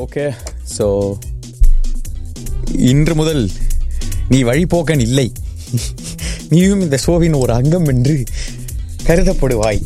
Okay so இன்று முதல் நீ வழிபோக்கன் இல்லை நீயும் இந்த ஷோவின் ஒரு அங்கம் என்று கருதப்படுவாய்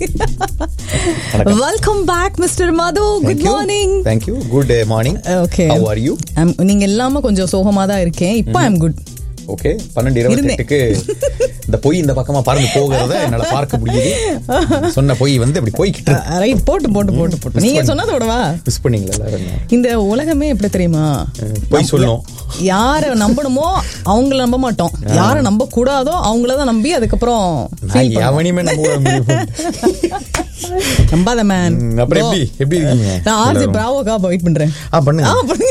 welcome back mister Madhu good morning thank you good morning okay how are you நீங்க எல்லாமே கொஞ்சம் சோகமா தான் இருக்கேன் இப்போ ஐம் குட் ஓகே பன்னெண்டு இருபத்தி இருந்தேன். எட்டுக்கு இந்த பொய் இந்த பக்கமா பறந்து போகிறத என்னால பார்க்க முடியுது சொன்ன பொய் வந்து அப்படி போய்கிட்டு இருக்கு ரைட் போட்டு போட்டு போட்டு போட்டு நீங்க சொன்னதை விடவா மிஸ் பண்ணீங்களா எல்லாரும் இந்த உலகமே எப்படி தெரியுமா பொய் சொல்லணும் யார நம்பணுமோ அவங்கள நம்ப மாட்டோம் யார நம்ப கூடாதோ அவங்கள தான் நம்பி அதுக்கப்புறம் feel நான் பண்ணுவோம். எவனையுமே நம்ப நம்பாத மேன் ம், அப்புறம் எப்படி எப்படி இருக்கீங்க நான் ஆர்ஜி எல்லாரும்? பிராவோக்கா வெயிட் பண்றேன் ஆ பண்ணுங்க ஆ, பண்ணுங்க.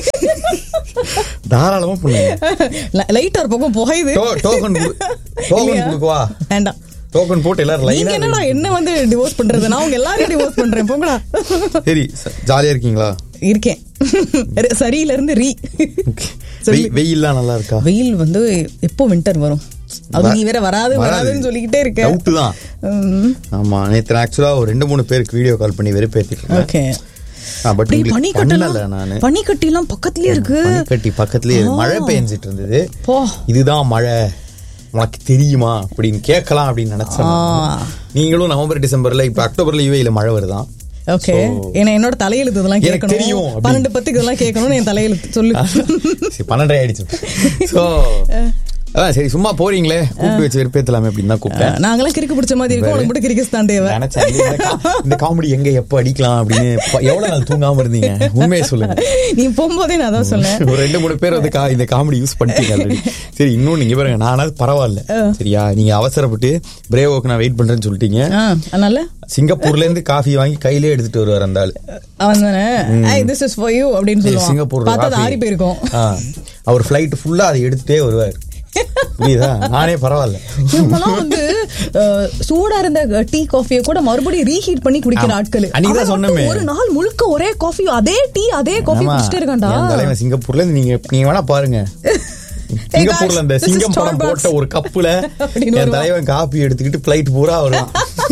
தாராளமா பண்ணுங்க ல- லைட் ஒரு பக்கம் புகையுது டோ- டோக்கன் கொடு- டோக்கன் இல்லையா? கொடுக்கவா வேண்டாம் டோக்கன் போட்டு எல்லாரும் நீங்க லைனா என்னடா என்ன வந்து டிவோர்ஸ் பண்றது நான் உங்க எல்லாரையும் டிவோர்ஸ் பண்றேன் போங்கடா சரி ச- ஜாலியா இருக்கீங்களா இருக்கேன் சரியில இருந்து ரீ சொல்லு. வெய்- வெயில்லாம் நல்லா இருக்கா வெயில் வந்து எப்போ வின்டர் வரும் அது நீ வேற வராது வராதுன்னு சொல்லிக்கிட்டே இருக்க டவுட் தான் ஆமா நேத்து ஆக்சுவலா ஒரு ரெண்டு மூணு பேருக்கு வீடியோ கால் பண்ணி வெறுப்பேத்திட்டு ஓகே பட் பனி உங்களுக்கு பண்ணல நானு கட்டெல்லாம் பனி கட்டிலாம் பக்கத்துலயே இருக்கு பனிக்கட்டி பக்கத்துலயே மழை பெஞ்சிட்டு இருந்தது போ இதுதான் மழை உனக்கு தெரியுமா அப்படின்னு கேட்கலாம் அப்படின்னு நினைச்சேன் ஆ. நீங்களும் நவம்பர் டிசம்பர்ல இப்ப அக்டோபர்ல யூஏல மழை வருதான் ஓகே ஏன்னா என்னோட தலையெழுத்து இதெல்லாம் எனக்கு தெரியும் கேட்கணும் அப்படி. பன்னெண்டு பத்துக்கு இதெல்லாம் கேட்கணும்னு என் தலையெழுத்து சொல்லு சரி பன்னெண்டரை ஆயிடுச்சு சோ அதான் சரி சும்மா போறீங்களே கூப்பிட்டு வச்சு வெறுப்பேத்தலாமே அப்படின்னு தான் கூப்பிட்டேன் நாங்களாம் கிறுக்கு பிடிச்ச மாதிரி இருக்கும் உனக்கு மட்டும் கிறுக்கு தான் தேவை நினைச்சேன் இந்த கா- இந்த காமெடி எங்க எப்ப அடிக்கலாம் அப்படின்னு ப- எவ்வளவு நாள் தூங்காம இருந்தீங்க உண்மையை சொல்லுங்க நீ போகும்போதே நான் அதான் சொன்னேன் ஒரு ரெண்டு மூணு பேர் வந்து கா- இந்த காமெடி யூஸ் பண்ணிட்டீங்க already. சரி இன்னும் நீங்க பாருங்க நானாவது பரவாயில்ல சரியா நீங்க அவசரப்பட்டு பிரேவோக்கு நான் வெயிட் பண்றேன்னு சொல்லிட்டீங்க ஆ, அதனால சிங்கப்பூர்ல இருந்து காஃபி வாங்கி கையிலே எடுத்துட்டு வருவார் அந்த ஆளு அவன் தானே திஸ் இஸ் ஃபார் யூ அப்படின்னு சொல்லுவான் சிங்கப்பூர் பார்த்தா அது ஆறி போயிருக்கும் ஆ. அவர் ஃபிளைட் ஃபுல்லா அதை எடுத்துட்டே வருவார் புரியுதா நானே பரவாயில்ல நம்மலாம் வந்து அஹ், சூடா இருந்த டீ காஃபியை கூட மறுபடியும் ரீஹீட் பண்ணி குடிக்கிற ஆமா. ஆட்கள் அன்னைக்கு தான் அவன் மட்டும் சொன்னோமே. ஒரு நாள் முழுக்க ஒரே காஃபி அதே டீ அதே காஃபி ஆமா. குடிச்சிட்டே இருக்கான்டா என் தலைவன் சிங்கப்பூர்ல இருந்து நீங்க நீங்க வேணா பாருங்க சிங்கப்பூர்ல அந்த guys, this is சிங்கம் படம் Starbucks. போட்ட ஒரு கப்புல அப்படின்னு என் வருவான். தலைவன் காப்பி எடுத்துக்கிட்டு பிளைட் பூரா வருவான்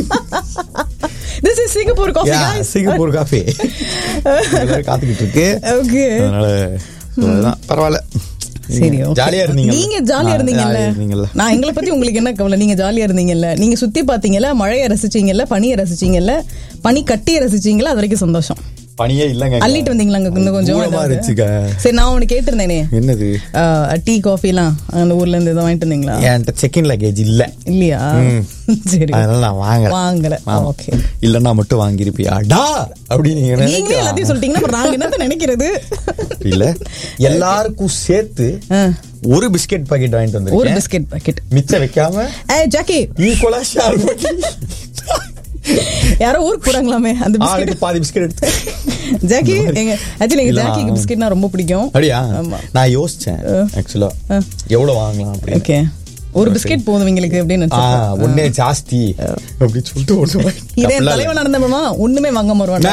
this is Singapore coffee Yeah, Singapore coffee எல்லாரும் காத்துக்கிட்டு இருக்கு ஓகே அதனால so அதுதான் பரவாயில்ல சரி okay. ஜாலியா இருந்தீங்க நீங்க ஜாலியா இருந்தீங்கல்ல இருந்தீங்கல்ல நான் எங்களை பத்தி உங்களுக்கு என்ன கவலை நீங்க ஜாலியா இருந்தீங்கல்ல நீங்க சுத்தி பாத்தீங்கல்ல மழையை ரசிச்சீங்கல்ல பனியை ரசிச்சீங்கல்ல பனி கட்டியை ரசிச்சீங்கல்ல அது வரைக்கும் சந்தோஷம் பனியே இல்லங்க அள்ளிட்டு வந்தீங்களா அங்க இன்னும் கொஞ்சம் தூரமா இருந்துச்சுக்க சரி நான் உனக்கு கேட்டிருந்தேனே என்னது டீ காஃபி எல்லாம் அந்த ஊர்ல இருந்து இதை வாங்கிட்டு வந்தீங்களா என்கிட்ட செக் இன் லக்கேஜ் இல்ல இல்லையா சரி அதனால நான் வாங்கல வாங்கல ஆமா. ஓகே இல்லன்னா மட்டும் வாங்கிருப்பியா டா அப்படின்னு நீங்க நீங்களே நினைக்கலாம். எல்லாத்தையும் சொல்லிட்டீங்கன்னா அப்புறம் நாங்க என்னத்த நினைக்கிறது இல்ல எல்லாருக்கும் சேர்த்து ஆ, ஒரு பிஸ்கெட் பாக்கெட் வாங்கிட்டு ஒரு வந்திருக்கேன் பிஸ்கெட் பாக்கெட் மிச்சம் வைக்காம ஏய் ஜாக்கி ஈக்குவலா ஷேர் பண்ணி யாரோ ஊருக்கு போறாங்களாமே அந்த பிஸ்கெட் ஆளுக்கு பாதி பிஸ்கெட் எடுத்து ஜாக்கி எங்க ஆக்சுவலி எங்க இல்ல, ஜாக்கிக்கு ஆ. பிஸ்கெட்னா ரொம்ப பிடிக்கும் அப்படியா ஆமா. நான் யோசிச்சேன் ஆக்சுவலா ஆ. எவ்வளவு வாங்கலாம் அப்படின்னு ஓகே ஒரு பிஸ்கெட் போதும் இவங்களுக்கு அப்படின்னு ஆ, நினைச்சேன். ஒண்ணே ஜாஸ்தி அப்படி சொல்லிட்டு ஒண்ணு வாங்கி- இதே அப்படிலாம் இல்ல. தலைவன் நடந்தோம்னா ஒண்ணுமே வாங்க மாறுவான்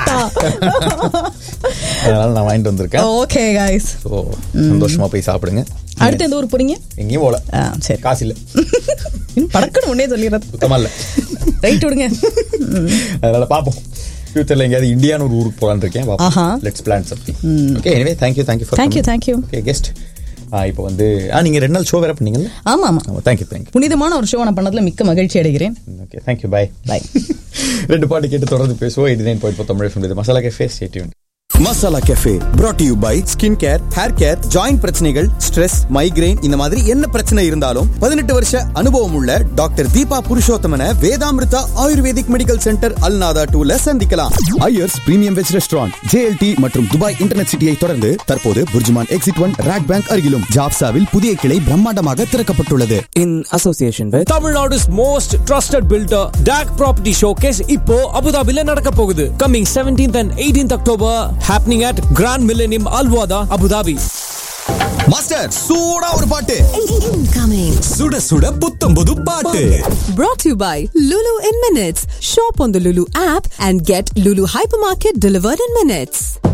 அதனால நான் வாங்கிட்டு வந்திருக்கேன் ஓகே காய்ஸ் ஸோ சந்தோஷமா போய் சாப்பிடுங்க அடுத்து எந்த ஊர் போறீங்க எங்கேயும் போல ஆ, சரி காசு இல்ல இன்னும் படக்குன்னு உடனே சொல்லிடுறது சுத்தமா இல்ல ரைட் விடுங்க அதனால பாப்போம் ஃபியூச்சர்ல எங்கேயாவது இந்தியான்னு ஒரு ஊருக்கு போலான்னு இருக்கேன் ஆஹா. Let's plan something okay anyway thank you thank you for thank you thank you okay guest இப்போ வந்து ஆ நீங்க ரெண்டு நாள் ஷோ வேற பண்ணீங்கல்ல ஆமா ஆமா ஆமா தேங்க்யூ தேங்க்யூ புனிதமான ஒரு ஷோ நான் பண்ணதுல மிக்க மகிழ்ச்சி அடைகிறேன் ஓகே தேங்க்யூ பை Bye. ரெண்டு பாட்டு கேட்டு தொடர்ந்து பேசுவோம் eighty nine point Tamil FM. Masala cafe stay tuned masala cafe brought to you by skin care hair care joint பிரச்சனைகள் ஸ்ட்ரெஸ் மைக்ரைன் இந்த மாதிரி என்ன பிரச்சனை இருந்தாலும் பதினெட்டு வருஷ அனுபவம் உள்ள doctor Deepa Purushothaman Vedamrutha ayurvedic medical centre Al Nahda டூல சந்திக்கலாம் Iyers premium veg restaurant JLT மற்றும் துபாய் இன்டர்நெட் சிட்டியை தொடர்ந்து தற்போது Burjuman exit one RAK bank அருகிலும் ஜாப்சாவில் புதிய கிளை பிரம்மாண்டமாக திறக்கப்பட்டுள்ளது in association with Tamil Nadu's most trusted builder DAC Property Showcase இப்போ அபுதாபில நடக்க போகுது coming 17th and 18th October happening at Grand Millennium Alwada Abu Dhabi master சூடா ஒரு பாட்டு Incoming. சுட சுட புத்தம் புது பாட்டு Brought to you by Lulu in Minutes. Shop on the Lulu app and get Lulu Hypermarket delivered in minutes.